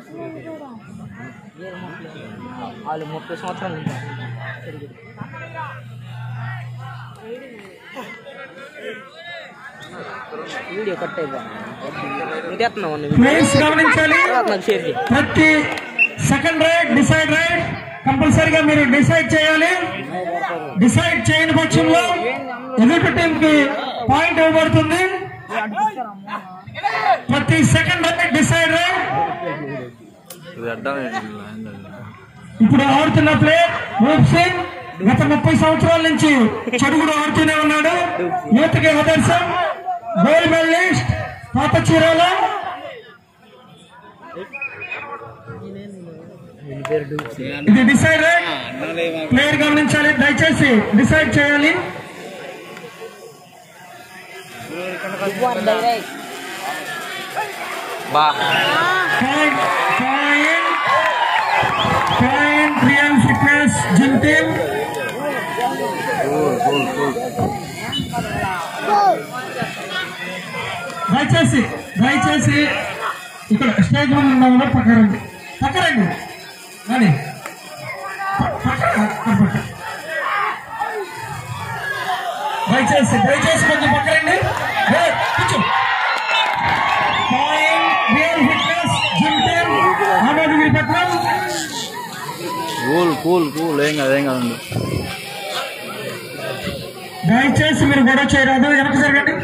వాళ్ళు ముప్పై సంవత్సరాలు ఉంటారు వీడియో కట్ అయిపోయింది నువ్వు తెస్తున్నావు ప్లేస్ గమనించాలి నాకు షేర్ చేయి ప్రతి సెకండ్ రైడ్ డిసైడ్ రైడ్ కంపల్సరిగా మీరు డిసైడ్ చేయాలి డిసైడ్ చేయని పక్షంలో ఎదుటి టీం కి పాయింట్ ఇవ్వబడుతుంది ప్రతి సెకండ్ రైడ్ డిసైడ్ రైడ్ ఇప్పుడు ఆడుతున్న ప్లేయర్ రూప్ సింగ్ గత ముప్పై సంవత్సరాల నుంచి చెడుగుడు ఆడుతూనే ఉన్నాడు యూత్కి ఆదర్శం గోల్డ్ మెడలిస్ట్ పాత చీరాల ఇది డిసైడ్ ప్లేయర్ గమనించాలి దయచేసి డిసైడ్ చేయాలి బా point point point real fitness gym team దయచేసి దయచేసి ఇక్కడ స్టేజ్ ముందు ఉన్న వాళ్ళు పక్కరండి పక్కరండి కానీ దయచేసి దయచేసి కొంచెం పక్కరండి ఏ, కూర్చో point real fitness gym team Amodagiripatnam cool cool cool ఏం కాదు ఏం కాదు దయచేసి మీరు గొడవ చేయరాదు వెనక జరగండి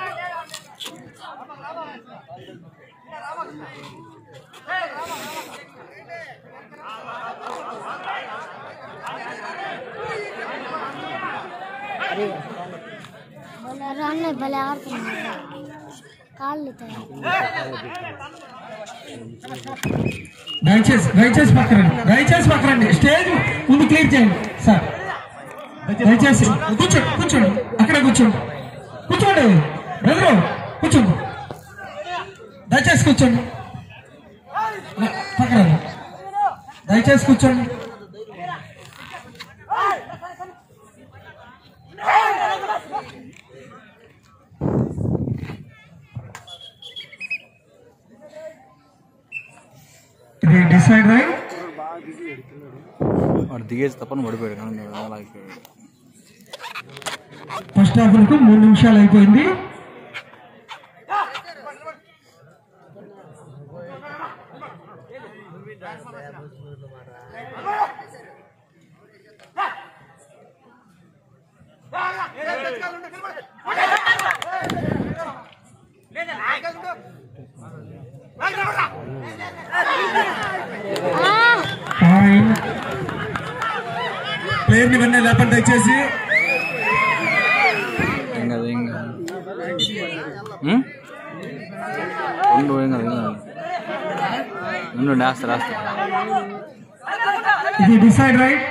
భలే రాన్నే భలే ఆడుతున్నాడు కాళ్ళు తయారు దయచేసి దయచేసి పక్కరండి దయచేసి పక్కరండి స్టేజ్ ముందు క్లియర్ చేయండి సార్ దయచేసి కూర్చోండి కూర్చోండి అక్కడ కూర్చోండి కూర్చోండి బ్రదరు కూర్చోండి దయచేసి కూర్చోండి పక్కరండి దయచేసి కూర్చోండి ఇది డిసైడ్ రైట్ వాడు దిగేసి తప్పని పడిపోయాడు కానీ అలా అయిపోయాడు ఫస్ట్ హాఫ్ వరకు మూడు నిమిషాలు అయిపోయింది పాయింట్ ప్లేయర్ని వెంటనే లేపండి దయచేసి ఏం కాదు ఏం కాదు ఉం? ఉండు ఏం కాదు ఏం కాదు ఉండు రాస్తా రాస్తా ఇది డిసైడ్ రైట్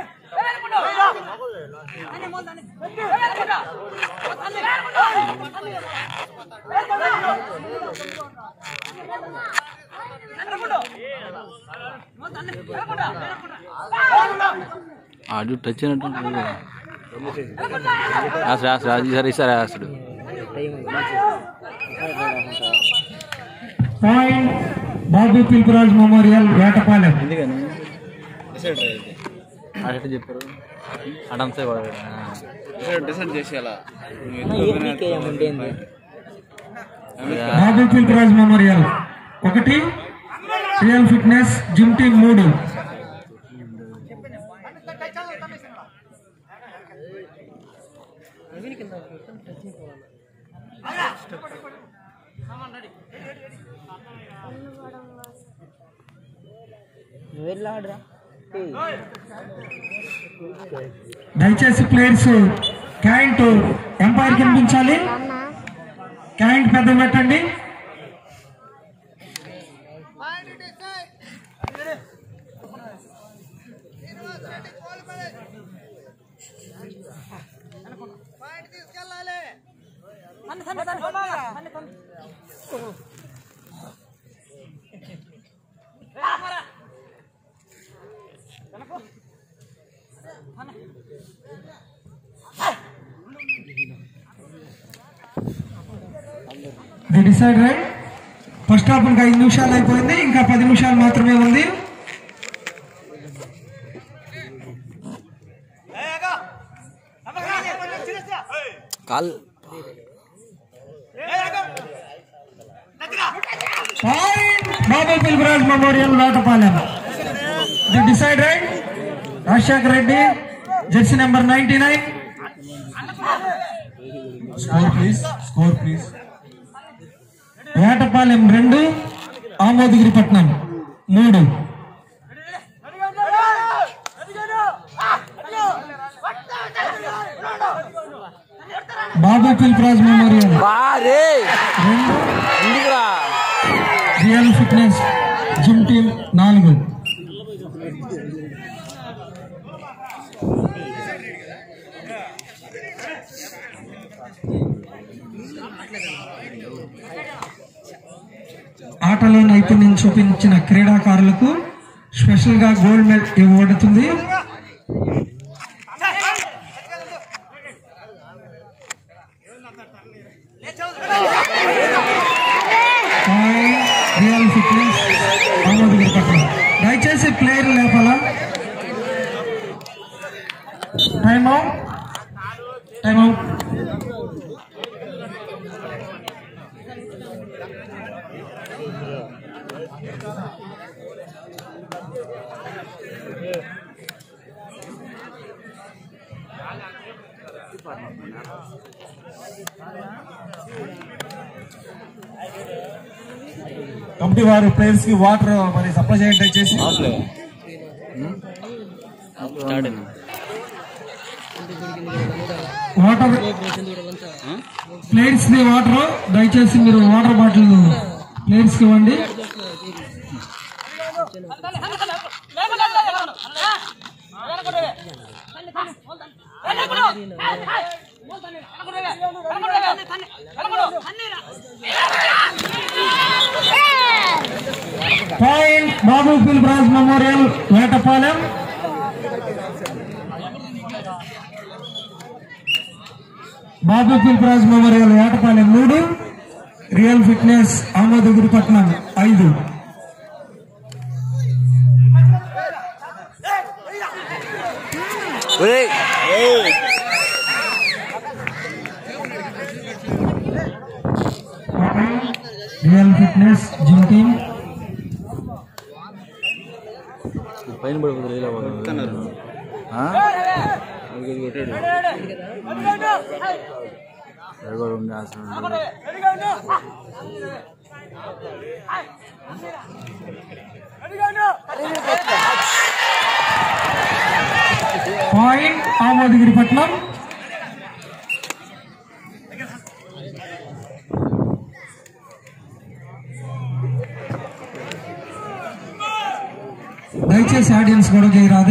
ఆడు టచ్ అయినట్టు రాసు రాసు రాజు ఈసారి ఈసారి రాస్తాడు పాయింట్ బాబు పిల్పరాజ్ మెమోరియల్ వేటపాలెం ఎందుకని అట్లా చెప్పారు అడంతా డిసైడ్ చేసేయాలా ఏపీకేఎం అంటే ఏంది బాబు పిల్పరాజ్ మెమోరియల్ ఒకటి రియల్ ఫిట్నెస్ జిమ్ టీమ్ మూడు నువ్వు వెళ్ళి ఆడురా ఏయ్, దయచేసి ప్లేయర్స్ క్యాంట్ ఎంపైర్ కనిపించాలి క్యాంట్ పెద్ద పెట్టండి the decide right first first half ఇంకా ఐదు నిమిషాలు అయిపోయింది ఇంకా పది నిమిషాలు మాత్రమే ఉంది call point Babu Pilbaraj memorial Vetapalem the decide right Rajasekhar Reddy jersey number ninety nine score please score please Vetapalem రెండు ఆమోదగిరిపట్నం మూడు బాబు పిల్పరాజ్ మెమోరియల్ బారే రెండు ఎందుకురా రియల్ ఫిట్నెస్ జిమ్ టీమ్ నాలుగు ఆటలో నైపుణ్యం చూపించిన క్రీడాకారులకు స్పెషల్ గా గోల్డ్ మెడల్ ఇవ్వబడుతుంది రియల్ ఫిట్నెస్ ఆమోదగిరి పట్ల దయచేసి ప్లేయర్ లేపాల time out time out committee వారు ప్లేయర్స్ కి వాటర్ మరి సప్లై చేయండి దయచేసి ఆఫ్లే స్టార్ట్ అయింది వాటర్ ప్లేట్స్ ని వాటర్ దయచేసి మీరు వాటర్ బాటిల్ ప్లేట్స్ కి ఇవ్వండి point Babu Pilbraj memorial Vetapalem Babu Pilbraj memorial Vetapalem మూడు రియల్ ఫిట్నెస్ ఆమోదగిరిపట్నం ఐదు ఒరేయ్ రియల్ ఫిట్నెస్ జిమ్ టీమ్ పైన పడిపోతుంది ఇలా అది కొట్టాడు ఎవరు ఉండే ఆసనం పాయింట్ ఆమోదగిరిపట్నం దయచేసి ఆడియన్స్ గొడవ చేయరాదు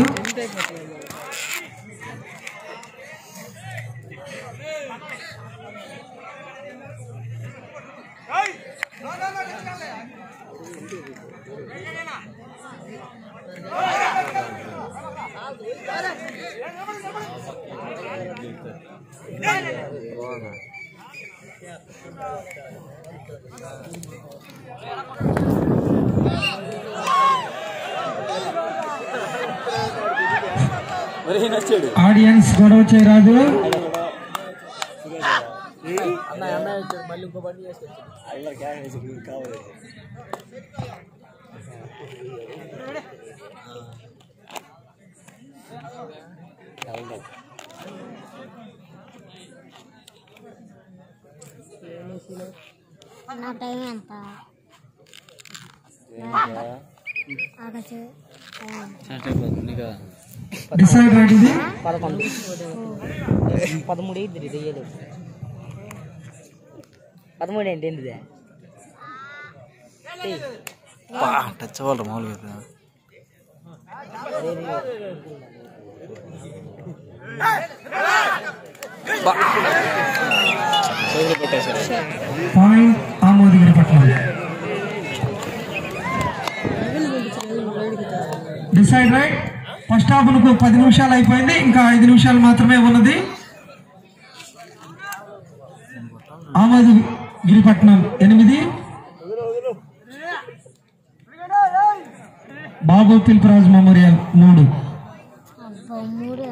ఒరేయ్ నచ్చాడు ఆడియన్స్ గొడవ చేయరాదు అన్న అన్న వచ్చాడు మళ్ళీ ఇంకో బండి చేసుకొచ్చాడు నా టైం ఎంత ఆగచ్చు స్టార్ట్ అయిపోతుంది కదా డిసైడ్ రైట్ ఇది పదకొండు పదమూడు అయింది ఇది వెయ్యలేదు పదమూడు ఏంటి ఏంటిదే బా టచ్ అవ్వాలి మామూలుగా అయితే. బా చేతులు పెట్టేశారు point Amodagiripatnam decide right first half కు పది నిమిషాలు అయిపోయింది ఇంకా ఐదు నిమిషాలు మాత్రమే ఉన్నది ఆమోదగిరిపట్నం ఎనిమిది బాబు తిల్పరాజ్ మెమోరియల్ మూడు అబ్బా మూడేనా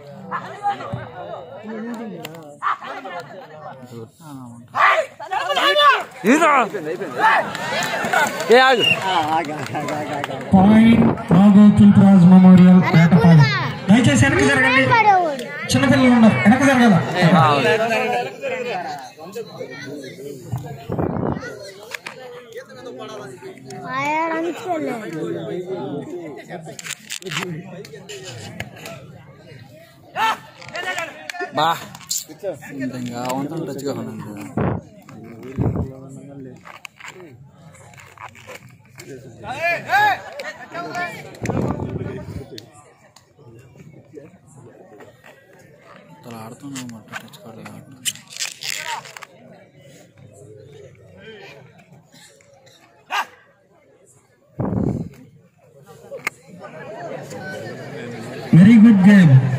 ఏ ఆగు పాయింట్ బాబు తిల్పరాజ్ మెమోరియల్ వేటపాడు దయచేసి వెనక్కి జరగండి పడేవాడు చిన్నపిల్లలు ఉన్నారు వెనక్కి జరగాల ఆయడానికి వెళ్ళాడు బా ఇంకా వంతం టచ్గా ఉన్నాను అలా ఆడుతున్నావు మాట touch card very good game